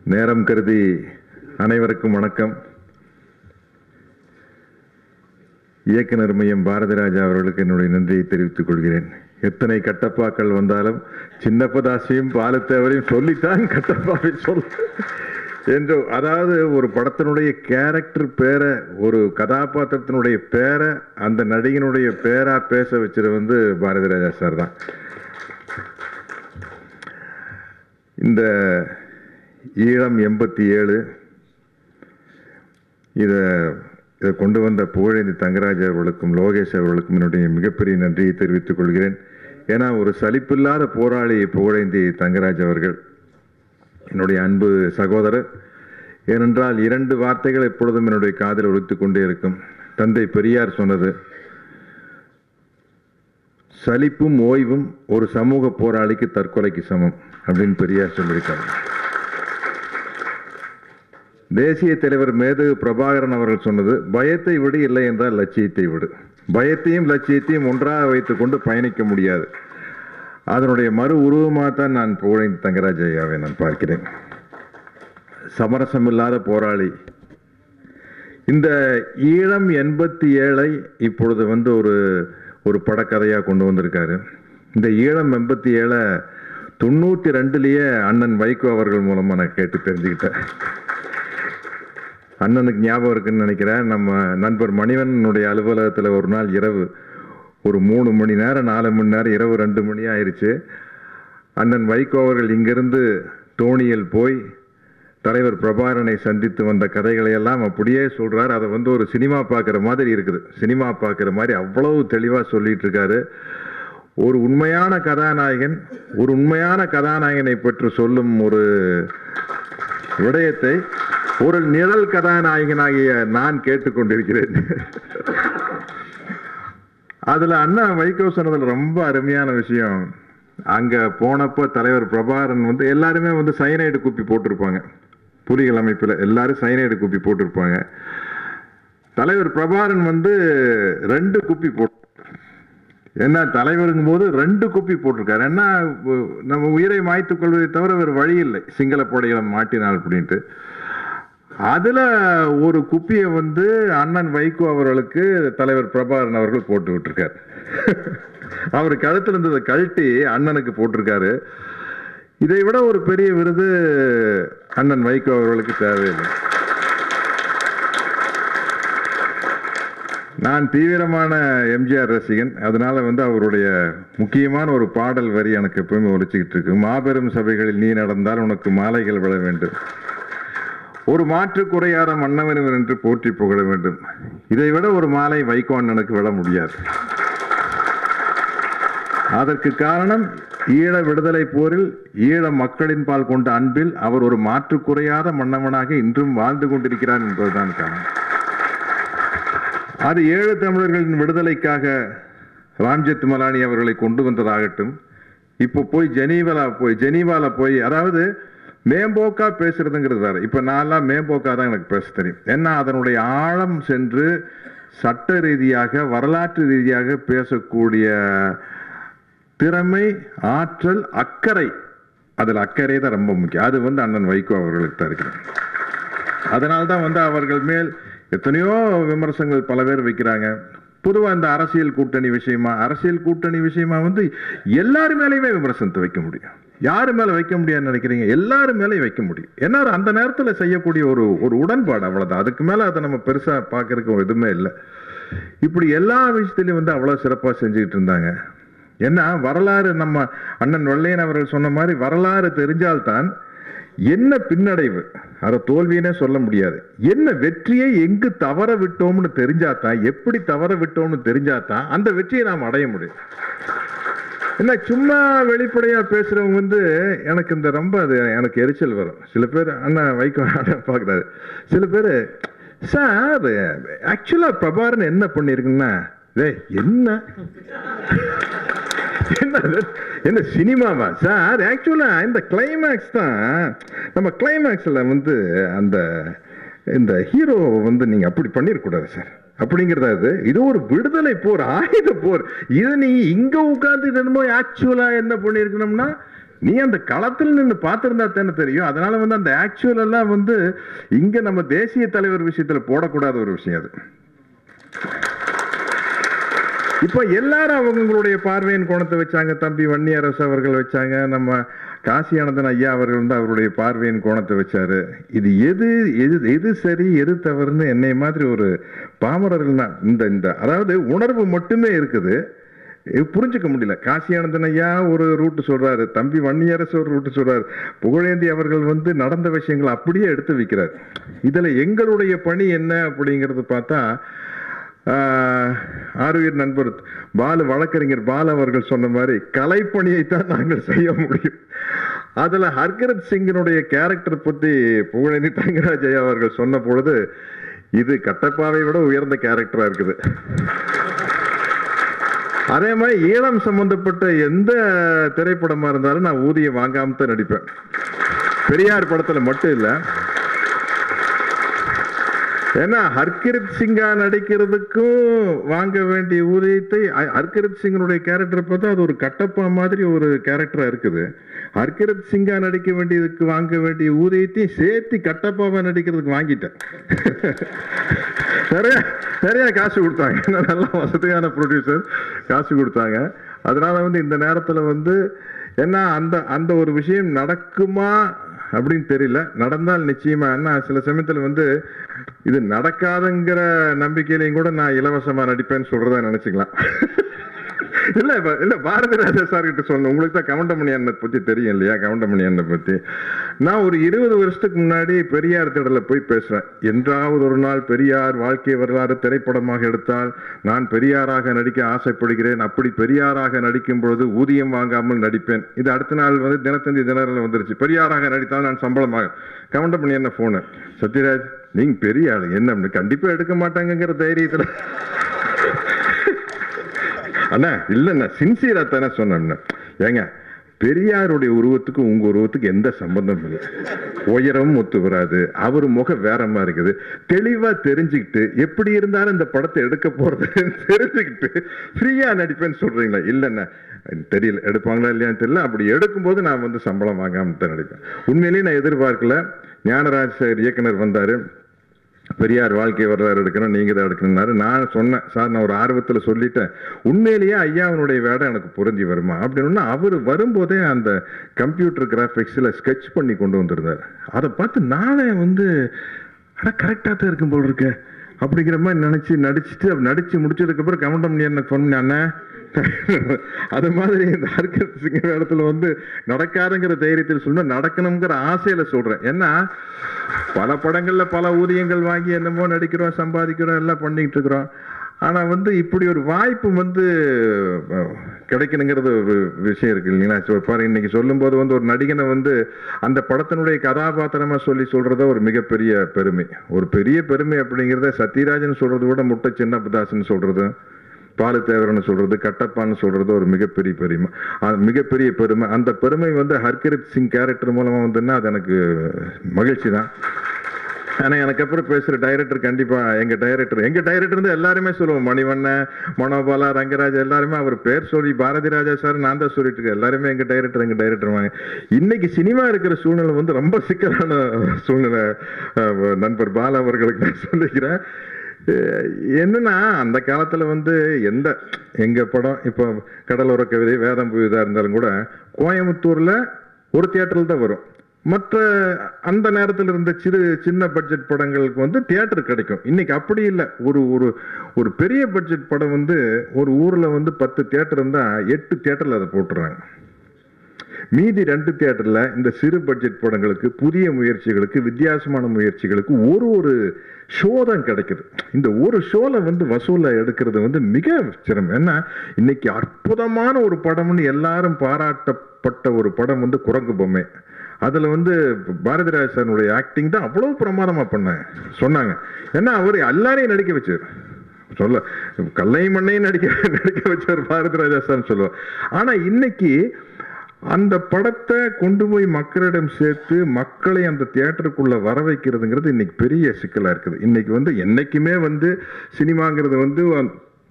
நேரம் கருதி அனைவருக்கும் வணக்கம் இயக்குனர் மையம் பாரதிராஜா அவர்களுக்கு என்னுடைய நன்றியை தெரிவித்துக் கொள்கிறேன் எத்தனை கட்டப்பாக்கள் வந்தாலும் சின்னப்பதாசையும் பாலத்தேவரையும் சொல்லித்தான் கட்டப்பாவை சொல் என்று அதாவது ஒரு படத்தினுடைய கேரக்டர் பேரை ஒரு கதாபாத்திரத்தினுடைய பேரை அந்த நடிகனுடைய பேரா பேச வச்சது வந்து பாரதிராஜா சார் தான் இந்த ஈழம் எண்பத்தி ஏழு இதை இதை கொண்டு வந்த புகழேந்தி தங்கராஜ் அவர்களுக்கும் லோகேஷ் அவர்களுக்கும் என்னுடைய மிகப்பெரிய நன்றியை தெரிவித்துக் கொள்கிறேன் ஏன்னா ஒரு சலிப்பில்லாத போராளி புகழேந்தி தங்கராஜ் அவர்கள் என்னுடைய அன்பு சகோதரர் ஏனென்றால் இரண்டு வார்த்தைகள் எப்பொழுதும் என்னுடைய காதில் ஒழித்துக் கொண்டே இருக்கும் தந்தை பெரியார் சொன்னது சலிப்பும் ஓய்வும் ஒரு சமூக போராளிக்கு தற்கொலைக்கு சமம் அப்படின்னு பெரியார் சொல்லியிருக்காரு தேசிய தலைவர் மேதகு பிரபாகரன் அவர்கள் சொன்னது பயத்தை விடு இல்லை என்றால் லட்சியத்தை விடு பயத்தையும் லட்சியத்தையும் ஒன்றாக வைத்துக்கொண்டு பயணிக்க முடியாது அதனுடைய மறு உருவமாக தான் நான் புகழேந்தி தங்கராஜ் ஐயாவை நான் பார்க்கிறேன் சமரசமில்லாத போராளி இந்த ஈழம் எண்பத்தி ஏழை இப்பொழுது வந்து ஒரு ஒரு படக்கதையாக கொண்டு வந்திருக்காரு இந்த ஈழம் எண்பத்தி ஏழை தொண்ணூற்றி ரெண்டுலேயே அண்ணன் வைகோ அவர்கள் மூலமாக நான் கேட்டு தெரிஞ்சுக்கிட்டேன் அண்ணனுக்கு ஞாபகம் இருக்குன்னு நினைக்கிறேன் நம்ம நண்பர் மணிவண்ணனுடைய அலுவலகத்தில் ஒரு நாள் இரவு ஒரு மூணு மணி நேரம் நாலு மணி நேரம் இரவு ரெண்டு மணி ஆயிடுச்சு அண்ணன் வைகோ அவர்கள் இங்கிருந்து தோணியில் போய் தலைவர் பிரபாரனை சந்தித்து வந்த கதைகளை எல்லாம் அப்படியே சொல்றார் அதை வந்து ஒரு சினிமா பார்க்குற மாதிரி இருக்குது சினிமா பார்க்குற மாதிரி அவ்வளவு தெளிவாக சொல்லிட்டு இருக்காரு ஒரு உண்மையான கதாநாயகன் ஒரு உண்மையான கதாநாயகனை பற்றி சொல்லும் ஒரு விடயத்தை ஒரு நிழல் கதாநாயகனாகிய நான் கேட்டுக்கொண்டிருக்கிறேன் அதுல அண்ணா வைகோ சொன்னதுல ரொம்ப அருமையான விஷயம் அங்க போனப்போ தலைவர் பிரபாகரன் வந்து எல்லாருமே வந்து சைனைடு குப்பி போட்டிருப்பாங்க புலிகள் அமைப்புல எல்லாரும் சைனைடு குப்பி போட்டிருப்பாங்க தலைவர் பிரபாகரன் வந்து ரெண்டு குப்பி போட்டு என்ன தலைவருங்கும் போது ரெண்டு குப்பி போட்டிருக்காரு என்ன உ- நம்ம உயிரை மாய்த்துக் கொள்வதை தவிர வேறு வழி இல்லை சிங்கள படைகளை மாட்டினால் அப்படின்ட்டு அதுல ஒரு குப்பியை வந்து அண்ணன் வைகோ அவர்களுக்கு தலைவர் பிரபாகரன் அவர்கள் போட்டு விட்டுருக்காரு அவர் கழுத்துல இருந்ததை கழட்டி அண்ணனுக்கு போட்டிருக்காரு இதை விட ஒரு பெரிய விருது அண்ணன் வைகோ அவர்களுக்கு தேவையில்லை நான் தீவிரமான எம்ஜிஆர் ரசிகன் அதனால வந்து அவருடைய முக்கியமான ஒரு பாடல் வரி எனக்கு எப்பவுமே ஒலிச்சுக்கிட்டு இருக்கு மாபெரும் சபைகளில் நீ நடந்தால் உனக்கு மாலைகள் விழ வேண்டும் ஒரு மாற்று குறையாத மன்னவனுவர் என்று போற்றி புகழ வேண்டும் இதை விட ஒரு மாலை வைகோ அண்ணனுக்கு விட முடியாது அதற்கு காரணம் ஈழ விடுதலை போரில் ஈழ மக்களின் பால் கொண்ட அன்பில் அவர் ஒரு மாற்று குறையாத மன்னவனாக இன்றும் வாழ்ந்து கொண்டிருக்கிறார் என்பதுதான் காரணம் அது ஏழு தமிழர்களின் விடுதலைக்காக ராம்ஜெத் மலானி அவர்களை கொண்டு வந்ததாகட்டும் இப்போ போய் ஜெனீவால போய் ஜெனீவால போய் அதாவது மேம்போக்கா பேசுறதுங்கிறது வேற இப்ப நான்லாம் மேம்போக்கா தான் எனக்கு பேச தெரியும் ஏன்னா அதனுடைய ஆழம் சென்று சட்ட ரீதியாக வரலாற்று ரீதியாக பேசக்கூடிய திறமை ஆற்றல் அக்கறை அதில் அக்கறை தான் ரொம்ப முக்கியம் அது வந்து அண்ணன் வைகோ அவர்களுக்கு தான் இருக்கிறது அதனால தான் வந்து அவர்கள் மேல் எத்தனையோ விமர்சனங்கள் பல பேர் வைக்கிறாங்க பொதுவாக இந்த அரசியல் கூட்டணி விஷயமா அரசியல் கூட்டணி விஷயமா வந்து எல்லாரு மேலேயுமே விமர்சனத்தை வைக்க முடியும் யாரு மேல வைக்க முடியாதுன்னு நினைக்கிறீங்க எல்லாரு மேலேயும் வைக்க முடியும் ஏன்னா அந்த நேரத்தில் செய்யக்கூடிய ஒரு ஒரு உடன்பாடு அவ்வளவுதான் அதுக்கு மேல அதை நம்ம பெருசா பார்க்கறதுக்கு எதுவுமே இல்லை இப்படி எல்லா விஷயத்திலையும் வந்து அவ்வளவு சிறப்பாக செஞ்சுக்கிட்டு இருந்தாங்க ஏன்னா வரலாறு நம்ம அண்ணன் வெள்ளையன் அவர்கள் சொன்ன மாதிரி வரலாறு தெரிஞ்சால்தான் என்ன பின்னடைவு அதை தோல்வினே சொல்ல முடியாது என்ன வெற்றியை எங்கு தவற விட்டோம்னு தெரிஞ்சாதான் எப்படி தவற விட்டோம்னு தெரிஞ்சாதான் அந்த வெற்றியை நாம் அடைய முடியும் என்ன சும்மா வெளிப்படையா பேசுறவங்க வந்து எனக்கு இந்த ரொம்ப அது எனக்கு எரிச்சல் வரும் சில பேர் அண்ணா வைகோ அண்ணா பார்க்குறாரு சில பேர் சார் ஆக்சுவலா பிரபாரன் என்ன பண்ணியிருக்குன்னா டேய் என்ன என்ன இது? என்ன சினிமாவா சார் ஆக்சுவலா இந்த கிளைமேக்ஸ் தான் நம்ம கிளைமேக்ஸ்ல வந்து அந்த இந்த ஹீரோ வந்து நீங்க அப்படி பண்ணிருக்கூடாது சார் அப்படிங்கிறதா இது இது ஒரு விடுதலை போர் ஆயுத போர் இது நீ இங்க உட்கார்ந்து என்னமோ ஆக்சுவலா என்ன பண்ணிருக்கணும்னா நீ அந்த களத்தில் நின்று பார்த்திருந்தா தானே தெரியும் அதனால வந்து அந்த ஆக்சுவல் எல்லாம் வந்து இங்க நம்ம தேசிய தலைவர் விஷயத்துல போடக்கூடாத ஒரு விஷயம் அது இப்போ எல்லாரும் அவங்களுடைய பார்வையின் கோணத்தை வச்சாங்க தம்பி வன்னியரசு அவர்கள் வச்சாங்க நம்ம காசி ஆனந்தன் ஐயா அவர்கள் வந்து அவருடைய பார்வையின் கோணத்தை வச்சாரு இது எது எது எது சரி எது தவறுன்னு என்னை மாதிரி ஒரு பாமரர்கள் தான் இந்த இந்த அதாவது உணர்வு மட்டுமே இருக்குது இது புரிஞ்சுக்க முடியல காசி ஆனந்தன் ஐயா ஒரு ரூட்டு சொல்றாரு தம்பி வன்னியரசு ஒரு ரூட்டு சொல்றாரு புகழேந்தி அவர்கள் வந்து நடந்த விஷயங்களை அப்படியே எடுத்து வைக்கிறார் இதுல எங்களுடைய பணி என்ன அப்படிங்கிறது பார்த்தா ஆஹ், ஆருயிர் நண்பர் பாலு வழக்கறிஞர் பாலு அவர்கள் சொன்ன மாதிரி கலைப்பணியைத்தான் நாங்கள் செய்ய முடியும் அதுல ஹர்கரத் சிங்கினுடைய கேரக்டர் பத்தி புகழேந்தி தங்கராஜ் ஐயா அவர்கள் சொன்ன பொழுது இது கட்டப்பாவை விட உயர்ந்த கேரக்டரா இருக்குது அதே மாதிரி ஈழம் சம்பந்தப்பட்ட எந்த திரைப்படமா இருந்தாலும் நான் ஊதியம் வாங்காம தான் நடிப்பேன் பெரியார் படத்துல மட்டும் இல்லை ஏன்னா ஹர்கிரித் சிங்கா நடிக்கிறதுக்கும் வாங்க வேண்டிய ஊதியத்தை அ- ஹர்கிரித் சிங்கனுடைய கேரக்டர் பார்த்தா அது ஒரு கட்டப்பா மாதிரி ஒரு கேரக்டரா இருக்குது ஹர்கிரித் சிங்கா நடிக்க வேண்டியதுக்கு வாங்க வேண்டிய ஊதியத்தையும் சேர்த்து கட்டப்பாவை நடிக்கிறதுக்கு வாங்கிட்டேன் நிறைய நிறைய காசு கொடுத்தாங்க ஏன்னா நல்ல வசதியான ப்ரொடியூசர் காசு கொடுத்தாங்க அதனால வந்து இந்த நேரத்தில் வந்து ஏன்னா அந்த அந்த ஒரு விஷயம் நடக்குமா அப்படின்னு தெரியல நடந்தால் நிச்சயமா என்ன சில சமயத்தில் வந்து இது நடக்காதுங்கிற நம்பிக்கையிலையும் கூட நான் இலவசமா நடிப்பேன்னு சொல்றதா நினைச்சுக்கலாம் இல்ல இப்ப- இல்ல பாரதி ராஜா சார் கிட்ட சொன்னேன் உங்களுக்கு தான் கவுண்டமணி அண்ணனை பத்தி தெரியும் இல்லையா கவுண்டமணி அண்ணனை பத்தி நான் ஒரு இருபது வருஷத்துக்கு முன்னாடி பெரியார் திடல போய் பேசுறேன் என்றாவது ஒரு நாள் பெரியார் வாழ்க்கை வரலாறு திரைப்படமாக எடுத்தால் நான் பெரியாராக நடிக்க ஆசைப்படுகிறேன் அப்படி பெரியாராக நடிக்கும் பொழுது ஊதியம் வாங்காமல் நடிப்பேன் இது அடுத்த நாள் வந்து தினத்தந்தி தினரில் வந்துருச்சு பெரியாராக நடித்தால் நான் சம்பளமாக கவுண்டமணி என்ன போனேன் சத்யராஜ் நீங்க பெரிய ஆளு என்ன கண்டிப்பா எடுக்க மாட்டாங்கங்கிற தைரியத்துல அண்ணா இல்லைண்ணா சின்சியரா தானே சொன்னேன் ஏங்க பெரியாருடைய உருவத்துக்கு உங்க உருவத்துக்கு எந்த சம்பந்தமும் இல்லை உயரமும் ஒத்து வராது அவர் முகம் வேற மாதிரி இருக்குது தெளிவா தெரிஞ்சுக்கிட்டு எப்படி இருந்தாலும் இந்த படத்தை எடுக்க போறது தெரிஞ்சுக்கிட்டு ஃப்ரீயா நடிப்பேன்னு சொல்றீங்களா இல்லைண்ணா தெரியல எடுப்பாங்களா இல்லையான்னு தெரியல அப்படி எடுக்கும்போது நான் வந்து சம்பளம் வாங்காம தான் நடிப்பேன் உண்மையிலேயே நான் எதிர்பார்க்கல ஞானராஜ் சார் இயக்குனர் வந்தாரு பெரியார் வாழ்க்கை வரலாறு எடுக்கணும் நீங்க தான் எடுக்கணும்னாரு நான் சொன்னேன் சார் நான் ஒரு ஆர்வத்தில் சொல்லிட்டேன் உண்மையிலேயே ஐயாவினுடைய வேடம் எனக்கு புரிஞ்சு வருமா அப்படின்னு அவர் வரும்போதே அந்த கம்ப்யூட்டர் கிராஃபிக்ஸில் ஸ்கெட்ச் பண்ணி கொண்டு வந்திருந்தார் அதை பார்த்து நானே வந்து அட கரெக்டாக தான் இருக்கும் போல் இருக்கு அப்படிங்கிற மாதிரி நினச்சி நடிச்சுட்டு அப்படி நடிச்சு முடிச்சதுக்கப்புறம் கமெண்ட் பண்ணி எனக்கு ஃபோன் பண்ணி அண்ணா அது மாதிரி இந்த ஹர்கத் சிங் இடத்துல வந்து நடக்காதுங்கிற தைரியத்தில் சொன்னா நடக்கணுங்கிற ஆசையில சொல்றேன் ஏன்னா பல படங்கள்ல பல ஊதியங்கள் வாங்கி என்னமோ நடிக்கிறோம் சம்பாதிக்கிறோம் எல்லாம் பண்ணிக்கிட்டு இருக்கிறோம் ஆனா வந்து இப்படி ஒரு வாய்ப்பு வந்து அஹ், கிடைக்கணுங்கிறது ஒரு விஷயம் இருக்கு இல்லைங்களா So, பாரு இன்னைக்கு சொல்லும்போது வந்து ஒரு நடிகனை வந்து அந்த படத்தினுடைய கதாபாத்திரமா சொல்லி சொல்றத ஒரு மிகப்பெரிய பெருமை ஒரு பெரிய பெருமை அப்படிங்கிறத சத்யராஜன் சொல்றதை விட முட்டை சின்னப்பதாசன் சொல்றது பாலு தேவரன்னு சொல்றது கட்டப்பான்னு சொல்றது ஒரு மிகப்பெரிய பெருமை அது மிகப்பெரிய பெருமை அந்த பெருமை வந்து ஹர்கரித் சிங் கேரக்டர் மூலமா வந்துன்னா அது எனக்கு மகிழ்ச்சி தான் ஆனா எனக்கு அப்புறம் பேசுற டைரக்டர் கண்டிப்பா எங்க டைரக்டர் எங்க டைரக்டர் வந்து எல்லாருமே சொல்லுவோம் மணிவண்ணன் மனோபாலா ரங்கராஜ் எல்லாருமே அவர் பேர் சொல்லி பாரதி ராஜா சார் நான் தான் சொல்லிட்டு இருக்கேன் எல்லாருமே எங்க டைரக்டர் எங்க டைரக்டர் வாங்க இன்னைக்கு சினிமா இருக்கிற சூழ்நிலை வந்து ரொம்ப சிக்கலான சூழ்நிலை அஹ், நண்பர் பாலா அவர்களுக்கு நான் சொல்லிக்கிறேன் அஹ், என்னன்னா அந்த காலத்துல வந்து எந்த எங்க படம் இப்போ கடலோர கவிதை வேதம் இதா இருந்தாலும் கூட கோயம்புத்தூர்ல ஒரு தியேட்டரில் தான் வரும் மற்ற அந்த நேரத்தில் இருந்த சிறு சின்ன பட்ஜெட் படங்களுக்கு வந்து தியேட்டர் கிடைக்கும் இன்னைக்கு அப்படி இல்லை ஒரு ஒரு ஒரு பெரிய பட்ஜெட் படம் வந்து ஒரு ஊர்ல வந்து பத்து தியேட்டர் இருந்தா எட்டு தியேட்டர்ல அதை போட்டுறாங்க மீதி ரெண்டு தியேட்டர்ல இந்த சிறு பட்ஜெட் படங்களுக்கு புதிய முயற்சிகளுக்கு வித்தியாசமான முயற்சிகளுக்கு ஒரு ஒரு ஷோ தான் கிடைக்குது இந்த ஒரு ஷோல வந்து வசூல எடுக்கிறது வந்து மிக சிரமம் ஏன்னா இன்னைக்கு அற்புதமான ஒரு படம்னு எல்லாரும் பாராட்டப்பட்ட ஒரு படம் வந்து குரங்கு பொம்மை அதுல வந்து பாரதி ராஜனுடைய ஆக்டிங் தான் அவ்வளவு பிரமாதமா பண்ணாங்க சொன்னாங்க ஏன்னா அவர் எல்லாரையும் நடிக்க வச்சார் சொல்ல கல்லை மண்ணையும் நடிக்க நடிக்க வச்சார் பாரதி ராஜா சார் சொல்லுவார் ஆனா இன்னைக்கு அந்த படத்தை கொண்டு போய் மக்களிடம் சேர்த்து மக்களை அந்த தியேட்டருக்குள்ள வர வைக்கிறதுங்கிறது இன்னைக்கு பெரிய சிக்கலா இருக்குது இன்னைக்கு வந்து என்னைக்குமே வந்து சினிமாங்கிறது வந்து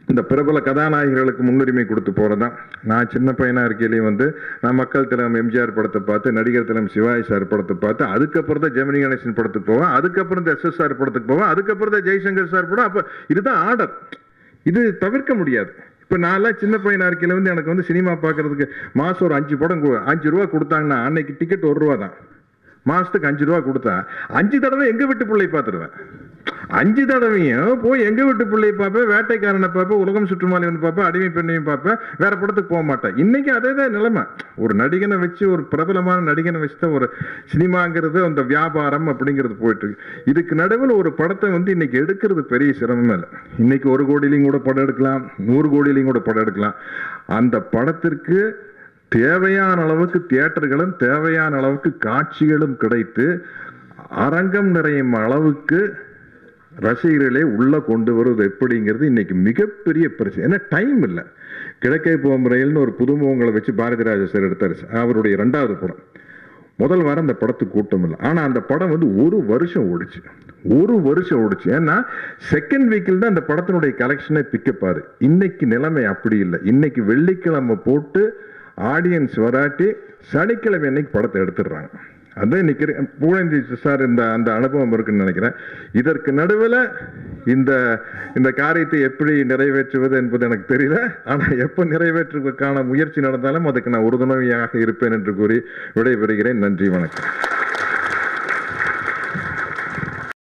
இந்த பிரபல கதாநாயகிகளுக்கு முன்னுரிமை கொடுத்து போறதுதான் நான் சின்ன பையனா இருக்கையிலேயே வந்து நான் மக்கள் திலம் எம்ஜிஆர் படத்தை பார்த்து நடிகர் திலம் சிவாஜி சார் படத்தை பார்த்து அதுக்கப்புறம் தான் ஜெமினி கணேசன் படத்துக்கு போவேன் அதுக்கப்புறம் தான் எஸ்எஸ்ஆர் படத்துக்கு போவேன் அதுக்கப்புறம் தான் ஜெய்சங்கர் சார் படம் அப்போ இதுதான் ஆர்டர் இது தவிர்க்க முடியாது இப்போ நான்லாம் சின்ன பையனா இருக்கையில வந்து எனக்கு வந்து சினிமா பார்க்கறதுக்கு மாதம் ஒரு அஞ்சு படம் கு- அஞ்சு ரூபா கொடுத்தாங்கன்னா அன்னைக்கு டிக்கெட் ஒரு ரூபா தான் மாசத்துக்கு அஞ்சு ரூபா கொடுத்தா அஞ்சு தடவை எங்க வீட்டு பிள்ளை பார்த்துருவேன் அஞ்சு தடவையும் போய் எங்க வீட்டு பிள்ளையை பார்ப்பேன் வேட்டைக்காரனை பார்ப்பேன் உலகம் சுற்றுமாலைவன் பார்ப்பேன் அடிமை பெண்ணையும் பார்ப்பேன் வேற படத்துக்கு போக மாட்டேன் இன்னைக்கு அதே தான் நிலைமை ஒரு நடிகனை வச்சு ஒரு பிரபலமான நடிகனை வச்சு தான் ஒரு சினிமாங்கிறது அந்த வியாபாரம் அப்படிங்கிறது போயிட்டு இருக்கு இதுக்கு நடுவில் ஒரு படத்தை வந்து இன்னைக்கு எடுக்கிறது பெரிய சிரமமே இல்லை இன்னைக்கு ஒரு கோடியிலையும் கூட படம் எடுக்கலாம் நூறு கோடியிலையும் கூட படம் எடுக்கலாம் அந்த படத்திற்கு தேவையான அளவுக்கு தியேட்டர்களும் தேவையான அளவுக்கு காட்சிகளும் கிடைத்து அரங்கம் நிறையும் அளவுக்கு ரசிகர்களை உள்ள கொண்டு வருவது எப்படிங்கிறது இன்னைக்கு மிகப்பெரிய பிரச்சனை ஏன்னா டைம் இல்லை கிழக்கே போமுறையில்னு ஒரு புதுமுகங்களை வச்சு பாரதி ராஜா சார் எடுத்தார் அவருடைய ரெண்டாவது படம் முதல் வாரம் அந்த படத்துக்கு கூட்டம் இல்லை ஆனால் அந்த படம் வந்து ஒரு வருஷம் ஓடிச்சு ஒரு வருஷம் ஓடிச்சு ஏன்னா செகண்ட் வீக்கில் தான் அந்த படத்தினுடைய கலெக்ஷனே பிக்கப் ஆகுது இன்னைக்கு நிலைமை அப்படி இல்லை இன்னைக்கு வெள்ளிக்கிழமை போட்டு ஆடியன்ஸ் வராட்டி சனிக்கிழமை அன்னைக்கு படத்தை எடுத்துடுறாங்க அதான் இன்னைக்கு இரு- பூழந்தி சார் இந்த அந்த அனுபவம் இருக்குன்னு நினைக்கிறேன் இதற்கு நடுவில் இந்த இந்த காரியத்தை எப்படி நிறைவேற்றுவது என்பது எனக்கு தெரியல ஆனால் எப்போ நிறைவேற்றுவதற்கான முயற்சி நடந்தாலும் அதுக்கு நான் உறுதுணையாக இருப்பேன் என்று கூறி விடைபெறுகிறேன் நன்றி வணக்கம்